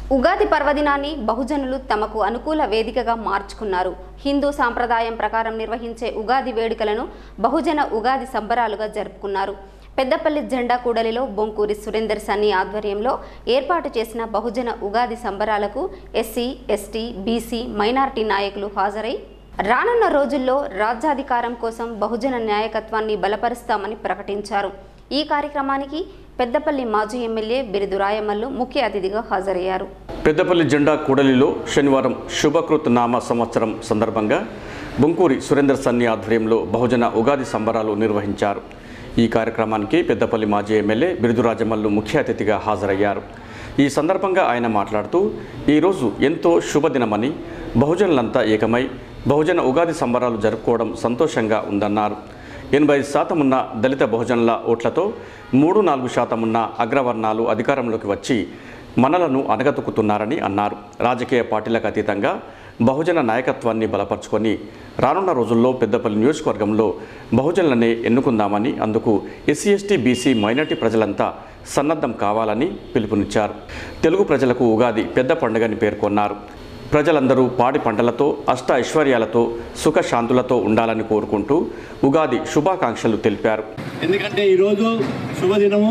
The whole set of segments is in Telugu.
ఉగాది పర్వదినాన్ని బహుజనులు తమకు అనుకూల వేదికగా మార్చుకున్నారు హిందూ సాంప్రదాయం ప్రకారం నిర్వహించే ఉగాది వేడుకలను బహుజన ఉగాది సంబరాలుగా జరుపుకున్నారు పెద్దపల్లి జెండా కూడలిలో బొంకూరి సురేందర్ సన్ని ఆధ్వర్యంలో ఏర్పాటు చేసిన బహుజన ఉగాది సంబరాలకు ఎస్సీ ఎస్టీ బీసీ మైనారిటీ నాయకులు హాజరై రానున్న రోజుల్లో రాజ్యాధికారం కోసం బహుజన నాయకత్వాన్ని బలపరుస్తామని ప్రకటించారు ఈ కార్యక్రమానికి పెద్దపల్లి మాజీ ఎమ్మెల్యే బిరుదు రాయమల్లు ముఖ్య అతిథిగా హాజరయ్యారు పెద్దపల్లి జెండా కూడలిలో శనివారం శుభకృత్ నామ సంవత్సరం సందర్భంగా బొంకూరి సురేందర్ సన్ని ఆధ్వర్యంలో బహుజన ఉగాది సంబరాలు నిర్వహించారు ఈ కార్యక్రమానికి పెద్దపల్లి మాజీ ఎమ్మెల్యే బిరుదు రాజమల్లు ముఖ్య అతిథిగా హాజరయ్యారు ఈ సందర్భంగా ఆయన మాట్లాడుతూ ఈరోజు ఎంతో శుభదినమని బహుజనులంతా ఏకమై బహుజన ఉగాది సంబరాలు జరుపుకోవడం సంతోషంగా ఉందన్నారు ఎనభై శాతం ఉన్న దళిత బహుజనుల ఓట్లతో మూడు నాలుగు శాతం ఉన్న అగ్రవర్ణాలు అధికారంలోకి వచ్చి మనలను అనగతొక్కుతున్నారని అన్నారు రాజకీయ పార్టీలకు అతీతంగా బహుజన నాయకత్వాన్ని బలపరుచుకొని రానున్న రోజుల్లో పెద్దపల్లి నియోజకవర్గంలో బహుజనులనే ఎన్నుకుందామని అందుకు ఎస్సీ ఎస్టీ బీసీ మైనార్టీ ప్రజలంతా సన్నద్ధం కావాలని పిలుపునిచ్చారు తెలుగు ప్రజలకు ఉగాది పెద్ద పండుగని పేర్కొన్నారు ప్రజలందరూ పాడి పంటలతో అష్ట ఐశ్వర్యాలతో సుఖశాంతులతో ఉండాలని కోరుకుంటూ ఉగాది శుభాకాంక్షలు తెలిపారు ఎందుకంటే ఈరోజు శుభదినము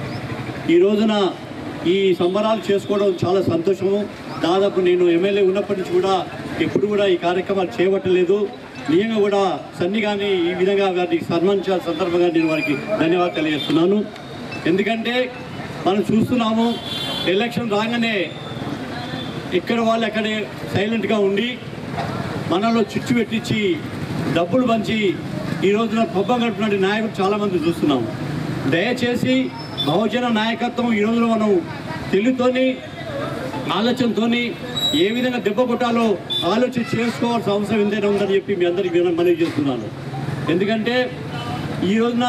ఈ రోజున ఈ సంబరాలు చేసుకోవడం చాలా సంతోషము దాదాపు నేను ఎమ్మెల్యే ఉన్నప్పటి నుంచి కూడా ఎప్పుడు కూడా ఈ కార్యక్రమాలు చేపట్టలేదు నిజంగా కూడా సన్ని కానీ ఈ విధంగా వారికి సన్మానించాల సందర్భంగా నేను వారికి ధన్యవాదాలు తెలియజేస్తున్నాను ఎందుకంటే మనం చూస్తున్నాము ఎలక్షన్ రాగానే ఎక్కడ వాళ్ళు అక్కడే సైలెంట్గా ఉండి మనలో చిచ్చు పెట్టించి డబ్బులు పంచి ఈ రోజున పబ్బం గడుపునటువంటి నాయకులు చాలామంది చూస్తున్నాం దయచేసి బహుజన నాయకత్వం ఈ రోజున మనం తెలుగుతోని ఆలోచనతోని ఏ విధంగా దెబ్బ కొట్టాలో ఆలోచన చేసుకోవాల్సిన అవసరం ఎంతైనా ఉందని చెప్పి మీ అందరికీ నేను మనవి చేస్తున్నాను ఎందుకంటే ఈ రోజున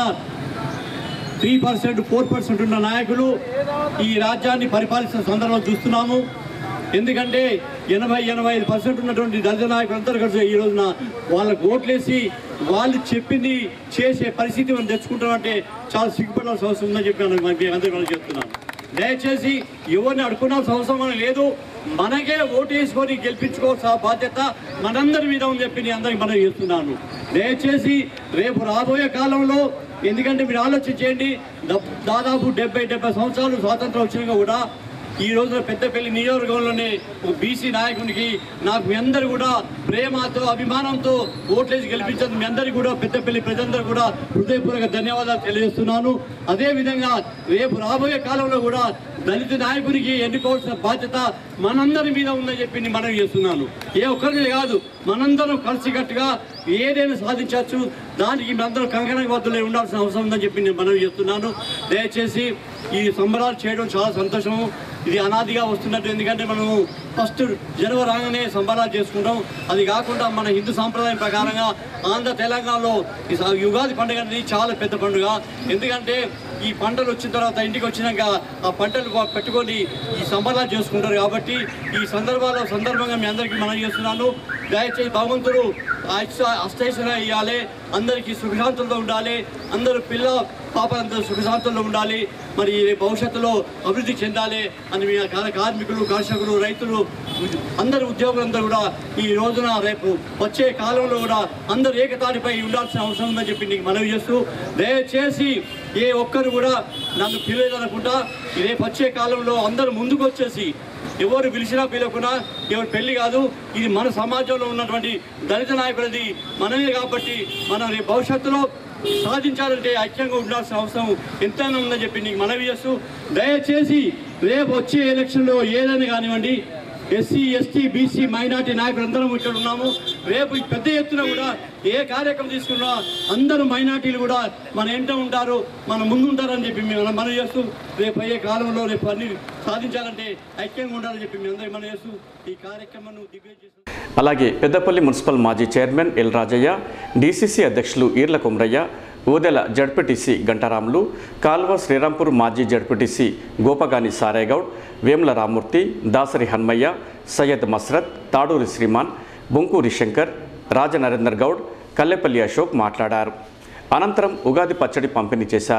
త్రీ పర్సెంట్ ఫోర్ పర్సెంట్ ఉన్న నాయకులు ఈ రాజ్యాన్ని పరిపాలిస్తున్న సందర్భం చూస్తున్నాము ఎందుకంటే ఎనభై ఎనభై ఐదు పర్సెంట్ ఉన్నటువంటి దళిత నాయకులు అందరూ కలిసి ఈ రోజున వాళ్ళకు ఓట్లేసి వాళ్ళు చెప్పింది చేసే పరిస్థితి మనం తెచ్చుకుంటామంటే చాలా సిగ్గుపడాల్సిన అవసరం ఉందని చెప్పి మనం మనకి అందరూ మనం చెప్తున్నాను దయచేసి ఎవరిని అడుకునాల్సిన అవసరం మనకు లేదు మనకే ఓటు వేసుకొని గెలిపించుకోవాల్సిన బాధ్యత మనందరి మీద ఉందని చెప్పి నేను అందరికి మనం చేస్తున్నాను దయచేసి రేపు రాబోయే కాలంలో ఎందుకంటే మీరు ఆలోచన చేయండి దా- దాదాపు డెబ్బై డెబ్బై సంవత్సరాలు స్వాతంత్రం వచ్చినాక కూడా ఈ రోజున పెద్దపల్లి నియోజకవర్గంలోనే ఒక బీసీ నాయకునికి నాకు మీ అందరు కూడా ప్రేమతో అభిమానంతో ఓట్లేసి గెలిపించేందుకు మీ అందరికీ కూడా పెద్దపల్లి ప్రజలందరూ కూడా హృదయపూర్వక ధన్యవాదాలు తెలియజేస్తున్నాను అదేవిధంగా రేపు రాబోయే కాలంలో కూడా దళిత నాయకునికి ఎన్నుకోవాల్సిన బాధ్యత మనందరి మీద ఉందని చెప్పి నేను మనవి చేస్తున్నాను ఏ ఒక్కరిని కాదు మనందరం కలిసికట్టుగా ఏదైనా సాధించవచ్చు దానికి అందరూ కంకణ వద్దలే ఉండాల్సిన అవసరం ఉందని చెప్పి నేను మనవి చేస్తున్నాను దయచేసి ఈ సంబరాలు చేయడం చాలా సంతోషము ఇది అనాదిగా వస్తున్నట్టు ఎందుకంటే మనము ఫస్ట్ జనవరి రాగానే సంబరాలు చేసుకుంటాం అది కాకుండా మన హిందూ సాంప్రదాయం ప్రకారంగా ఆంధ్ర తెలంగాణలో ఈ స- యుగాది పండుగ అనేది చాలా పెద్ద పండుగ ఎందుకంటే ఈ పంటలు వచ్చిన తర్వాత ఇంటికి వచ్చినాక ఆ పంటలు ప- పెట్టుకొని ఈ సంబరాలు చేసుకుంటారు కాబట్టి ఈ సందర్భాల సందర్భంగా మీ అందరికీ మనం చేస్తున్నాను దయచేసి భగవంతుడు అష్ట- అష్టైశ్వర్య ఇవ్వాలి అందరికీ సుఖశాంతులతో ఉండాలి అందరూ పిల్ల పాపలందరూ సుఖశాంతుల్లో ఉండాలి మరి రేపు భవిష్యత్తులో అభివృద్ధి చెందాలి అని మీ కా- కార్మికులు కర్షకులు రైతులు ఉద్య- అందరు ఉద్యోగులందరూ కూడా ఈ రోజున రేపు వచ్చే కాలంలో కూడా అందరూ ఏకతాటిపై ఉండాల్సిన అవసరం ఉందని చెప్పి నీకు మనవి చేస్తూ దయచేసి ఏ ఒక్కరు కూడా నన్ను పిలవదనుకుంటా రేపు వచ్చే కాలంలో అందరూ ముందుకు వచ్చేసి ఎవరు పిలిచినా పిలవకుండా ఎవరు పెళ్లి కాదు ఇది మన సమాజంలో ఉన్నటువంటి దళిత నాయకులది మనమే కాబట్టి మనం రేపు భవిష్యత్తులో సాధించాలంటే ఐక్యంగా ఉండాల్సిన అవసరం ఎంతైనా ఉందని చెప్పి నీకు మనవి చేస్తూ దయచేసి రేపు వచ్చే ఎలక్షన్లో ఏదైనా కానివ్వండి ఎస్సీ ఎస్టీ బీసీ మైనార్టీ నాయకులందరం ఇక్కడ ఉన్నాము రేపు ఈ పెద్ద ఎత్తున కూడా ఏ కార్యక్రమం తీసుకున్నా అందరూ మైనార్టీలు కూడా మన ఎంట ఉంటారు మన ముందు ఉంటారని చెప్పి మేము మనం చేస్తూ రేపు అయ్యే కాలంలో రేపు అన్ని సాధించాలంటే ఐక్యంగా ఉండాలని చెప్పి మేము అందరం మనం చేస్తూ ఈ కార్యక్రమాన్ని దిగ్విజయం చేస్తాం అలాగే పెద్దపల్లి మున్సిపల్ మాజీ చైర్మన్ ఎల్ రాజయ్య డీసీసీ అధ్యక్షులు ఈర్ల కుమ్రయ్య ఊదెల జడ్పీటీసీ గంటారాములు కాల్వ శ్రీరాంపూర్ మాజీ జడ్పీటీసీ గోపగాని సారేగౌడ్ వేముల రామూర్తి దాసరి హన్మయ్య సయ్యద్ మస్రత్ తాడూరి శ్రీమాన్ బొంకూరి శంకర్ రాజ నరేందర్ గౌడ్ కల్లెపల్లి అశోక్ మాట్లాడారు అనంతరం ఉగాది పచ్చడి పంపిణీ చేశారు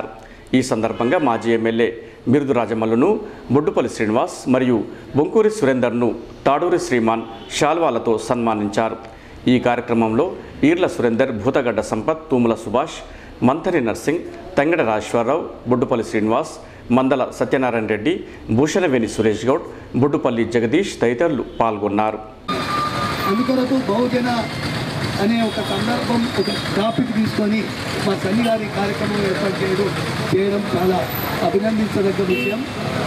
ఈ సందర్భంగా మాజీ ఎమ్మెల్యే మిరుదు రాజమల్లును బొడ్డుపల్లి శ్రీనివాస్ మరియు బొంకూరి సురేందర్ను తాడూరి శ్రీమాన్ శాల్వాలతో సన్మానించారు ఈ కార్యక్రమంలో ఈర్ల సురేందర్ భూతగడ్డ సంపత్ తూముల సుభాష్ మంథరి నర్సింగ్ తంగడ రాజేశ్వరరావు బొడ్డుపల్లి శ్రీనివాస్ మందల సత్యనారాయణ రెడ్డి భూషణవేణి సురేష్ గౌడ్ బొడ్డుపల్లి జగదీష్ తదితరులు పాల్గొన్నారు అందుకొరకు బహుజన అనే ఒక సందర్భం ఒక టాపిక్ తీసుకొని మా సన్ని గారి కార్యక్రమం ఏర్పాటు చేయడం చేయడం చాలా అభినందించదగ్గ విషయం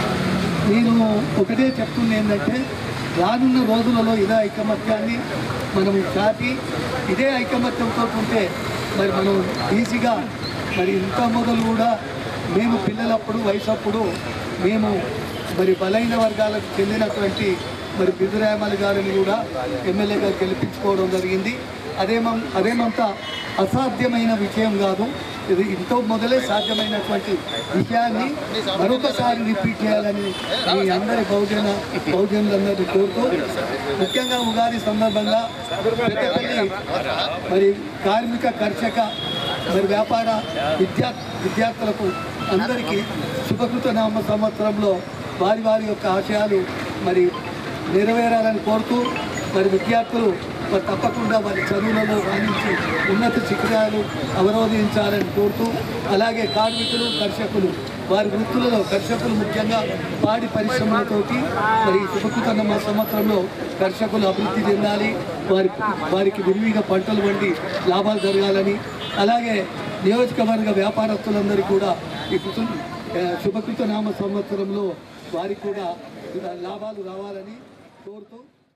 నేను ఒకటే చెప్తుంది ఏంటంటే రానున్న రోజులలో ఇదే ఐకమత్యాన్ని మనం చాటి ఇదే ఐకమత్యంతో ఉంటే మరి మనం ఈజీగా మరి ఇంత మొదలు కూడా మేము పిల్లలప్పుడు వయసప్పుడు మేము మరి బలైన వర్గాలకు చెందినటువంటి మరి బిదురాయమల్ గారిని కూడా ఎమ్మెల్యేగా గెలిపించుకోవడం జరిగింది అదేమం అదేమంతా అసాధ్యమైన విషయం కాదు ఇది ఇంతో మొదలే సాధ్యమైనటువంటి విషయాన్ని మరొకసారి రిపీట్ చేయాలని మీ అందరి బహుజన బహుజనులందరినీ కోరుతూ ముఖ్యంగా ఉగాది సందర్భంగా పెద్దపల్లి మరి కార్మిక కర్షక మరి వ్యాపార విద్యా విద్యార్థులకు అందరికీ శుభకృత నామ సంవత్సరంలో వారి వారి యొక్క ఆశయాలు మరి నెరవేరాలని కోరుతూ మరి విద్యార్థులు మరి తప్పకుండా వారి చదువులలో రాణించి ఉన్నత శిఖరాలు అవరోధించాలని కోరుతూ అలాగే కార్మికులు కర్షకులు వారి వృత్తులలో కర్షకులు ముఖ్యంగా పాడి పరిశ్రమలతోటి మరి శుభకృతన్న సంవత్సరంలో కర్షకులు అభివృద్ధి చెందాలి వారి వారికి విరివిగా పంటలు వండి లాభాలు జరగాలని అలాగే నియోజకవర్గ వ్యాపారస్తులందరికీ కూడా ఈ కృతం శుభకృత నామ సంవత్సరంలో వారికి కూడా లాభాలు రావాలని కోరుతూ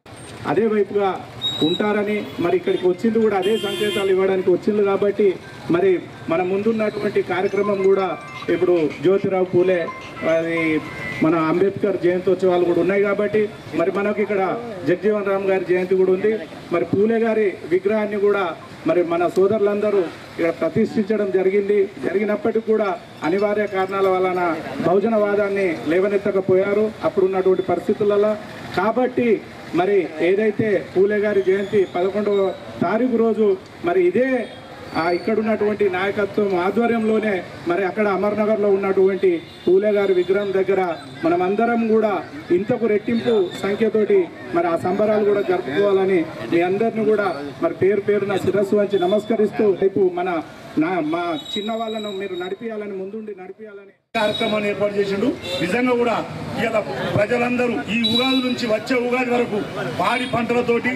అదే వైపుగా ఉంటారని మరి ఇక్కడికి వచ్చింది కూడా అదే సంకేతాలు ఇవ్వడానికి వచ్చింది కాబట్టి మరి మన ముందున్నటువంటి కార్యక్రమం కూడా ఇప్పుడు జ్యోతిరావు పూలే అది మన అంబేద్కర్ జయంతోత్సవాలు కూడా ఉన్నాయి కాబట్టి మరి మనకు ఇక్కడ జగజీవన్ రామ్ గారి జయంతి కూడా ఉంది మరి పూలే గారి విగ్రహాన్ని కూడా మరి మన సోదరులందరూ ఇక్కడ ప్రతిష్ఠించడం జరిగింది జరిగినప్పటికీ కూడా అనివార్య కారణాల వలన బహుజనవాదాన్ని లేవనెత్తకపోయారు అప్పుడున్నటువంటి పరిస్థితులలో కాబట్టి మరి ఏదైతే పూలే గారి జయంతి పదకొండవ తారీఖు రోజు మరి ఇదే ఆ ఇక్కడ ఉన్నటువంటి నాయకత్వం ఆధ్వర్యంలోనే మరి అక్కడ అమర్నగర్లో ఉన్నటువంటి పూలే గారి విగ్రహం దగ్గర మనమందరం కూడా ఇంతకు రెట్టింపు సంఖ్యతోటి మరి ఆ సంబరాలు కూడా జరుపుకోవాలని మీ అందరిని కూడా మరి పేరు పేరున శిరస్సు వంచి నమస్కరిస్తూ రేపు మన నా మా చిన్న వాళ్ళను మీరు నడిపియాలని ముందుండి నడిపియాలని కార్యక్రమాన్ని ఏర్పాటు చేసిండు నిజంగా కూడా ఇలా ప్రజలందరూ ఈ ఉగాది నుంచి వచ్చే ఉగాది వరకు పాడి పంటలతోటి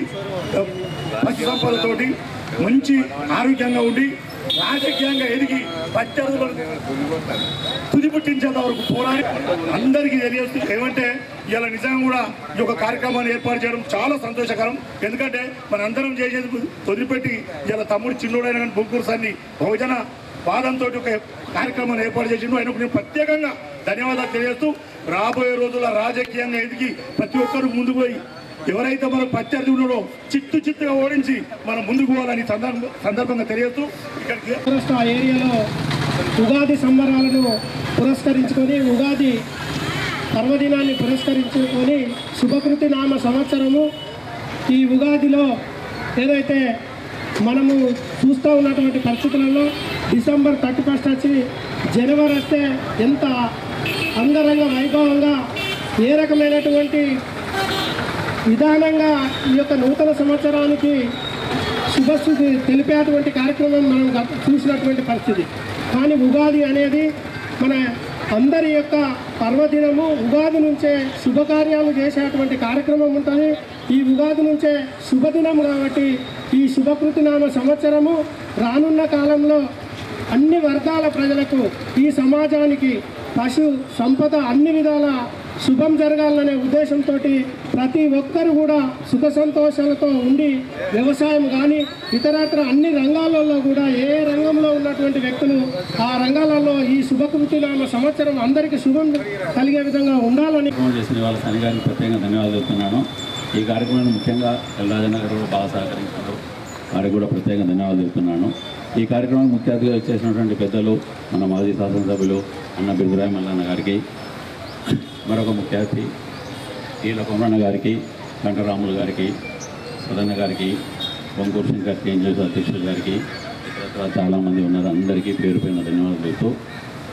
పశు సంపదతోటి మంచి ఆరోగ్యంగా ఉండి రాజకీయంగా ఎదిగి ప్రత్యర్థులను తుది పుట్టించేంత వరకు పోరాడి అందరికీ తెలియజేస్తూ ఏమంటే ఇలా నిజంగా కూడా ఈ యొక్క కార్యక్రమాన్ని ఏర్పాటు చేయడం చాలా సంతోషకరం ఎందుకంటే మనందరం చేసేది వదిలిపెట్టి ఇలా తమ్ముడు చిన్నోడైన కానీ బొగ్గురు సన్ని బహుజన వాదంతో ఒక కార్యక్రమాన్ని ఏర్పాటు చేసిండు ఆయనకు నేను ప్రత్యేకంగా ధన్యవాదాలు తెలియజేస్తూ రాబోయే రోజుల్లో రాజకీయంగా ఎదిగి ప్రతి ఒక్కరూ ముందుకు పోయి ఎవరైతే మన ప్రత్యర్థి ఉన్నాడో చిత్తు చిత్తుగా ఓడించి మనం ముందుకు పోవాలని సందర్భ సందర్భంగా తెలియజేస్తూ ఇక్కడికి ఫారెస్ట్ ఆ ఏరియాలో ఉగాది సంబరాలను పురస్కరించుకొని ఉగాది పర్వదినాన్ని పురస్కరించుకొని శుభకృతి నామ సంవత్సరము ఈ ఉగాదిలో ఏదైతే మనము చూస్తూ ఉన్నటువంటి పరిస్థితులలో డిసెంబర్ థర్టీ ఫస్ట్ వచ్చి జనవరి వస్తే ఎంత అంగరంగ వైభవంగా ఏ రకమైనటువంటి విధానంగా ఈ యొక్క నూతన సంవత్సరానికి శుభస్థుతి తెలిపేటువంటి కార్యక్రమం మనం గత- చూసినటువంటి పరిస్థితి కానీ ఉగాది అనేది మన అందరి యొక్క పర్వదినము ఉగాది నుంచే శుభకార్యాలు చేసేటువంటి కార్యక్రమం ఉంటుంది ఈ ఉగాది నుంచే శుభదినం కాబట్టి ఈ శుభకృతి నామ సంవత్సరము రానున్న కాలంలో అన్ని వర్గాల ప్రజలకు ఈ సమాజానికి పశు సంపద అన్ని విధాల శుభం జరగాలనే ఉద్దేశంతో ప్రతి ఒక్కరు కూడా సుఖ సంతోషాలతో ఉండి వ్యవసాయం కానీ ఇతరత్ర అన్ని రంగాలలో కూడా ఏ ఏ రంగంలో ఉన్నటువంటి వ్యక్తులు ఆ రంగాలలో ఈ శుభకృతి నామ సంవత్సరం అందరికీ శుభం కలిగే విధంగా ఉండాలని కార్యక్రమం చేసిన వాళ్ళ శని గారికి ప్రత్యేకంగా ధన్యవాదాలు చెప్తున్నాను ఈ కార్యక్రమాన్ని ముఖ్యంగా ఎల్రాజన్న గారు బాగా సహకరించారు వారికి కూడా ప్రత్యేకంగా ధన్యవాదాలు చెప్తున్నాను ఈ కార్యక్రమానికి ముఖ్య అతిథిగా వచ్చేసినటువంటి పెద్దలు మన మాజీ శాసనసభ్యులు అన్న బిరుదురాయ మల్లన్న గారికి మరొక ముఖ్య అతిథి ఈల కొమరన్న గారికి వెంకటరాములు గారికి సదన్న గారికి పొంగూరు శంకర్ కేంద్ర అధ్యక్షులు గారికి ఇతరత్ర చాలామంది ఉన్నారు అందరికీ పేరు పైన ధన్యవాదాలు చెప్తూ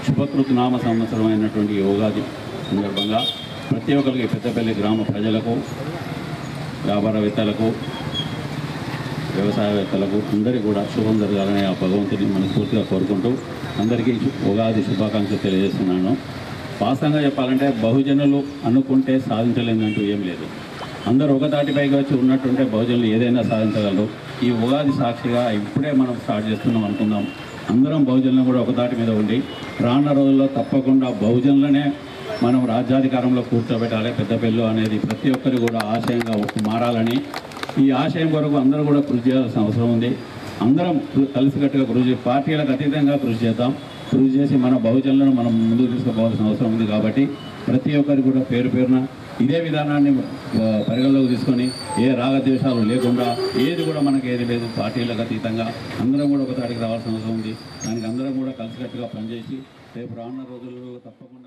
శుభకృత్ నామ సంవత్సరం అయినటువంటి ఈ ఉగాది సందర్భంగా ప్రతి ఒక్కరికి పెద్దపల్లి గ్రామ ప్రజలకు వ్యాపారవేత్తలకు వ్యవసాయవేత్తలకు అందరికీ కూడా శుభం జరగాలని ఆ భగవంతుని మనస్ఫూర్తిగా కోరుకుంటూ అందరికీ ఉగాది శుభాకాంక్షలు తెలియజేస్తున్నాను వాస్తవంగా చెప్పాలంటే బహుజనులు అనుకుంటే సాధించలేదంటూ ఏం లేదు అందరూ ఒక తాటిపైకి వచ్చి ఉన్నట్టుంటే బహుజనులు ఏదైనా సాధించగలరు ఈ ఉగాది సాక్షిగా ఇప్పుడే మనం స్టార్ట్ చేస్తున్నాం అనుకుందాం అందరం బహుజనులను కూడా ఒక తాటి మీద ఉండి రానున్న రోజుల్లో తప్పకుండా బహుజనులనే మనం రాజ్యాధికారంలో కూర్చోబెట్టాలి పెద్దపల్లి అనేది ప్రతి ఒక్కరు కూడా ఆశయంగా మారాలని ఈ ఆశయం కొరకు అందరూ కూడా కృషి చేయాల్సిన అవసరం ఉంది అందరం కృ- కలిసికట్టుగా కృషి చే- పార్టీలకు అతీతంగా కృషి చేద్దాం కృషి చేసి మన బహుజనులను మనం ముందుకు తీసుకుపోవాల్సిన అవసరం ఉంది కాబట్టి ప్రతి ఒక్కరు కూడా పేరు పేరున ఇదే విధానాన్ని ఆ, పరిగణలోకి తీసుకొని ఏ రాగద్వేషాలు లేకుండా ఏది కూడా మనకి ఏది లేదు పార్టీలకు అతీతంగా అందరం కూడా ఒక తాడికి రావాల్సిన అవసరం ఉంది దానికి అందరం కూడా కలిసికట్టుగా పనిచేసి రేపు రానున్న రోజుల్లో తప్పకుండా